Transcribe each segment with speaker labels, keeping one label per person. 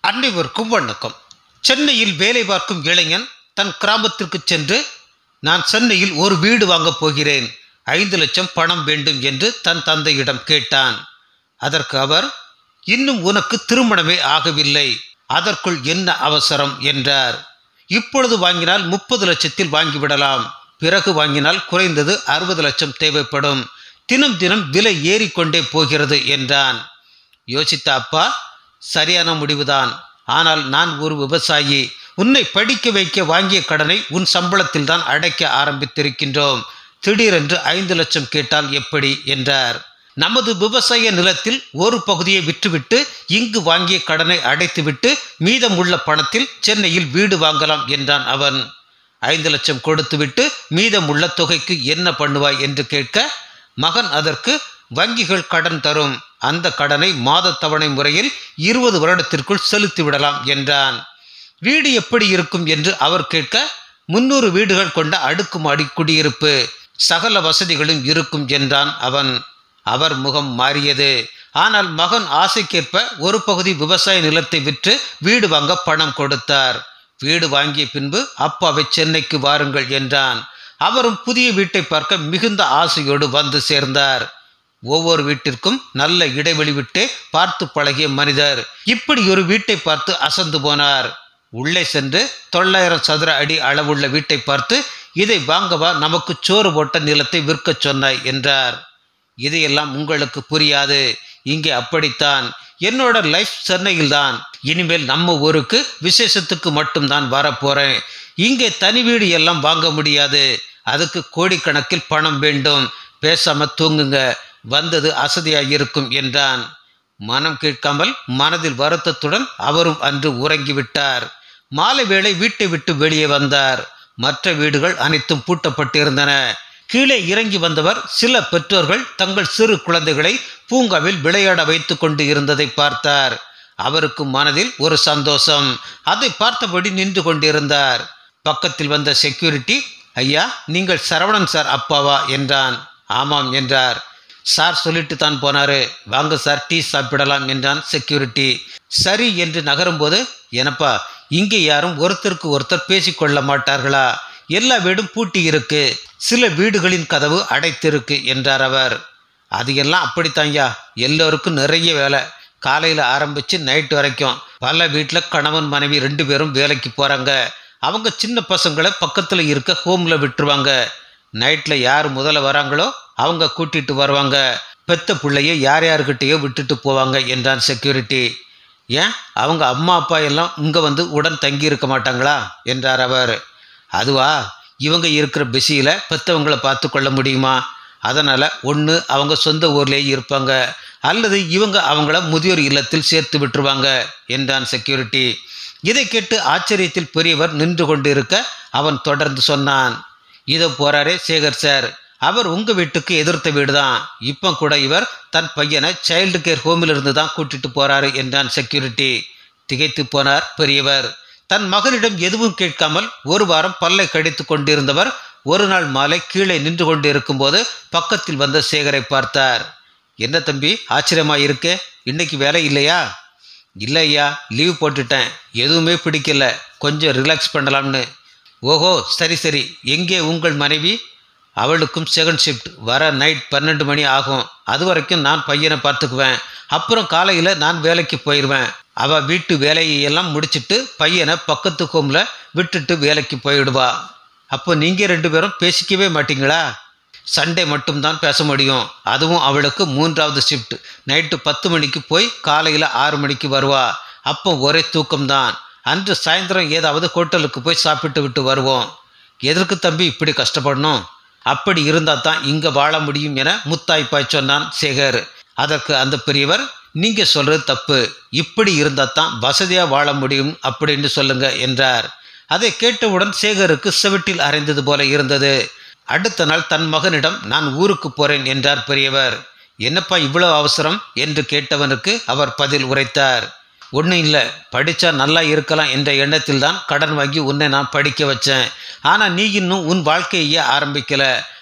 Speaker 1: அனைவருக்கும் வணக்கம் சென்னையில் வேலை பார்க்கும் இளைஞன் தன் கிராமத்திற்கு சென்று நான் சென்னையில் ஒரு வீடு வாங்கப் போகிறேன் ஐந்து லட்சம் பணம் வேண்டும் என்று தன் தந்தையிடம் கேட்டான் அதற்கு அவர் இன்னும் உனக்கு திருமணமே ஆகவில்லை அதற்குள் என்ன அவசரம் என்றார் இப்பொழுது வாங்கினால் முப்பது லட்சத்தில் வாங்கிவிடலாம் பிறகு வாங்கினால் குறைந்தது அறுபது லட்சம் தேவைப்படும் தினம் தினம் விலை ஏறிக்கொண்டே போகிறது என்றான் யோசித்த அப்பா சரியான முடிவுதான் ஆனால் நான் ஒரு விவசாயி உன்னை படிக்க வைக்க வாங்கிய கடனை உன் சம்பளத்தில் தான் அடைக்க ஆரம்பித்திருக்கின்றோம் திடீரென்று ஐந்து லட்சம் கேட்டால் எப்படி என்றார் நமது விவசாய நிலத்தில் ஒரு பகுதியை விற்றுவிட்டு இங்கு வாங்கிய கடனை அடைத்துவிட்டு மீதமுள்ள பணத்தில் சென்னையில் வீடு வாங்கலாம் என்றான் அவன் ஐந்து லட்சம் கொடுத்துவிட்டு மீதமுள்ள தொகைக்கு என்ன பண்ணுவாய் என்று கேட்க மகன் அதற்கு வங்கிகள் கடன் தரும் அந்த கடனை மாத தவணை முறையில் இருபது வருடத்திற்குள் செலுத்தி விடலாம் என்றான் வீடு எப்படி இருக்கும் என்று அவர் கேட்க முன்னூறு வீடுகள் கொண்ட அடுக்குமாடி குடியிருப்பு சகல வசதிகளும் இருக்கும் என்றான் அவன் அவர் முகம் மாறியது ஆனால் மகன் ஆசைக்கேற்ப ஒரு பகுதி விவசாய நிலத்தை விற்று வீடு வாங்க பணம் கொடுத்தார் வீடு வாங்கிய பின்பு அப்பாவை சென்னைக்கு வாருங்கள் என்றான் அவரும் புதிய வீட்டை பார்க்க மிகுந்த ஆசையோடு வந்து சேர்ந்தார் ஒவ்வொரு வீட்டிற்கும் நல்ல இடைவெளி விட்டே பார்த்து பழகிய மனிதர் இப்படி ஒரு வீட்டை பார்த்து அசந்து போனார் உள்ளே சென்று தொள்ளாயிரம் சதுர அடி அளவுள்ள வீட்டை பார்த்து இதை வாங்கவா நமக்கு சோறு போட்ட நிலத்தை விற்கச் சொன்னாய் என்றார் இதையெல்லாம் உங்களுக்கு புரியாது இங்கே அப்படித்தான் என்னோட லைஃப் சென்னையில் தான் இனிமேல் நம்ம ஊருக்கு விசேஷத்துக்கு மட்டும்தான் வரப்போறேன் இங்கே தனி வீடு எல்லாம் வாங்க முடியாது அதுக்கு கோடிக்கணக்கில் பணம் வேண்டும் பேசாம தூங்குங்க வந்தது அசதியாக இருக்கும் என்றான் மனம் கேட்காமல் மனதில் வருத்தத்துடன் அவரும் அன்று உறங்கிவிட்டார் மாலை வேளை வீட்டை விட்டு வெளியே வந்தார் மற்ற வீடுகள் அனைத்தும் பூட்டப்பட்டிருந்தன கீழே இறங்கி வந்தவர் சில பெற்றோர்கள் தங்கள் சிறு குழந்தைகளை பூங்காவில் விளையாட வைத்து கொண்டு இருந்ததை பார்த்தார் அவருக்கு மனதில் ஒரு சந்தோஷம் அதை பார்த்தபடி நின்று கொண்டிருந்தார் பக்கத்தில் வந்த செக்யூரிட்டி ஐயா நீங்கள் சரவணன் சார் அப்பாவா என்றான் ஆமாம் என்றார் சார் சொல்லிட்டு தான் போனாரு வாங்க சார் டீ சாப்பிடலாம் என்றான் செக்யூரிட்டி சரி என்று நகரும்போது எனப்பா இங்கே யாரும் ஒருத்தருக்கு ஒருத்தர் பேசிக்கொள்ள மாட்டார்களா எல்லா வீடும் பூட்டி இருக்கு சில வீடுகளின் கதவு அடைத்திருக்கு என்றார் அவர் அது எல்லாம் அப்படித்தான்யா எல்லோருக்கும் நிறைய வேலை காலையில் ஆரம்பித்து நைட் வரைக்கும் பல வீட்டில் கணவன் மனைவி ரெண்டு பேரும் வேலைக்கு போகிறாங்க அவங்க சின்ன பசங்களை பக்கத்தில் இருக்க ஹோமில் விட்டுருவாங்க நைட்டில் யார் முதல்ல வராங்களோ அவங்க கூட்டிட்டு வருவாங்க பெத்த பிள்ளைய யார் யார்கிட்டயோ விட்டுட்டு போவாங்க என்றான் செக்யூரிட்டி ஏன் அவங்க அம்மா அப்பா எல்லாம் இங்கே வந்து உடன் தங்கி இருக்க மாட்டாங்களா என்றார் அவர் அதுவா இவங்க இருக்கிற பிஸியில் பெற்றவங்களை பார்த்து கொள்ள முடியுமா அதனால் ஒன்று அவங்க சொந்த ஊர்லேயே இருப்பாங்க அல்லது இவங்க அவங்கள முதியோர் இல்லத்தில் சேர்த்து விட்டுருவாங்க என்றான் செக்யூரிட்டி இதை கேட்டு ஆச்சரியத்தில் பெரியவர் நின்று கொண்டிருக்க அவன் தொடர்ந்து சொன்னான் இதோ போறாரே சேகர் சார் அவர் உங்கள் வீட்டுக்கு எதிர்த்த வீடு தான் இப்போ கூட இவர் தன் பையனை சைல்டு கேர் ஹோமில் இருந்து தான் கூட்டிட்டு போறாரு என்றான் செக்யூரிட்டி திகைத்து போனார் பெரியவர் தன் மகனிடம் எதுவும் கேட்காமல் ஒரு வாரம் பல்லை கடித்து கொண்டிருந்தவர் ஒரு நாள் மாலை கீழே நின்று கொண்டிருக்கும் போது பக்கத்தில் வந்த சேகரை பார்த்தார் என்ன தம்பி ஆச்சரியமா இருக்கே இன்னைக்கு வேலை இல்லையா இல்லை ஐயா லீவ் போட்டுட்டேன் எதுவுமே பிடிக்கல கொஞ்சம் ரிலாக்ஸ் பண்ணலாம்னு ஓஹோ சரி சரி எங்கே உங்கள் மனைவி அவளுக்கும் செகண்ட் ஷிஃப்ட் வர நைட் பன்னெண்டு மணி ஆகும் அது வரைக்கும் நான் பையனை பார்த்துக்குவேன் அப்புறம் காலையில் நான் வேலைக்கு போயிடுவேன் அவள் வீட்டு வேலையை எல்லாம் முடிச்சிட்டு பையனை பக்கத்து ஹோமில் விட்டுட்டு வேலைக்கு போயிடுவா அப்போ நீங்கள் ரெண்டு பேரும் பேசிக்கவே மாட்டீங்களா சண்டே மட்டும்தான் பேச முடியும் அதுவும் அவளுக்கு மூன்றாவது ஷிஃப்ட் நைட்டு பத்து மணிக்கு போய் காலையில் ஆறு மணிக்கு வருவா அப்போ ஒரே தூக்கம்தான் அன்று சாயந்தரம் ஏதாவது ஹோட்டலுக்கு போய் சாப்பிட்டு விட்டு வருவோம் எதற்கு தம்பி இப்படி கஷ்டப்படணும் அப்படி இருந்தால் தான் இங்கே வாழ முடியும் என முத்தாய்ப்பாய் சொன்னான் சேகர் அதற்கு அந்த பெரியவர் நீங்கள் சொல்கிறது தப்பு இப்படி இருந்தால் தான் வசதியாக வாழ முடியும் அப்படின்னு சொல்லுங்க என்றார் அதை கேட்டவுடன் சேகருக்கு செவிட்டில் அரைந்தது போல இருந்தது அடுத்த நாள் தன் மகனிடம் நான் ஊருக்கு போறேன் என்றார் பெரியவர் என்னப்பா இவ்வளவு அவசரம் என்று கேட்டவனுக்கு அவர் பதில் உரைத்தார் ஒன்றும் இல்லை படித்தா நல்லா இருக்கலாம் என்ற எண்ணத்தில் தான் கடன் வாங்கி உன்னை நான் படிக்க வச்சேன் ஆனால் நீ இன்னும் உன் வாழ்க்கையே ஆரம்பிக்கல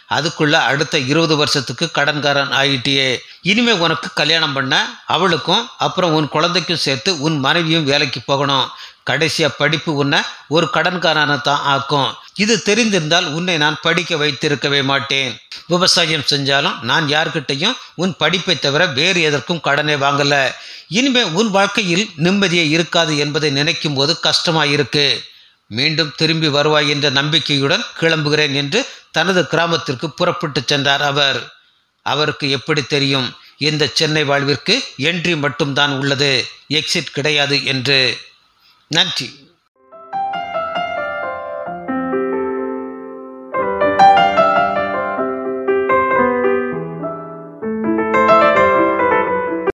Speaker 1: அதுக்குள்ள அடுத்த இருபது வருஷத்துக்கு கடன்காரன் ஆயிட்டியே இனிமே உனக்கு கல்யாணம் பண்ண அவளுக்கும் அப்புறம் உன் குழந்தைக்கும் சேர்த்து உன் மனைவியும் வேலைக்கு போகணும் கடைசியா படிப்பு உன்னை ஒரு கடன்காரனை தான் ஆக்கும் இது தெரிந்திருந்தால் உன்னை நான் படிக்க வைத்திருக்கவே மாட்டேன் விவசாயம் செஞ்சாலும் நான் யார்கிட்டையும் உன் படிப்பை தவிர வேறு எதற்கும் கடனை வாங்கல இனிமே உன் வாழ்க்கையில் நிம்மதியே இருக்காது என்பதை நினைக்கும் போது கஷ்டமாயிருக்கு மீண்டும் திரும்பி வருவாய் என்ற நம்பிக்கையுடன் கிளம்புகிறேன் என்று தனது கிராமத்திற்கு புறப்பட்டு சென்றார் அவர் அவருக்கு எப்படி தெரியும் இந்த சென்னை வாழ்விற்கு என்ட்ரி மட்டும்தான் உள்ளது எக்ஸிட் கிடையாது என்று நன்றி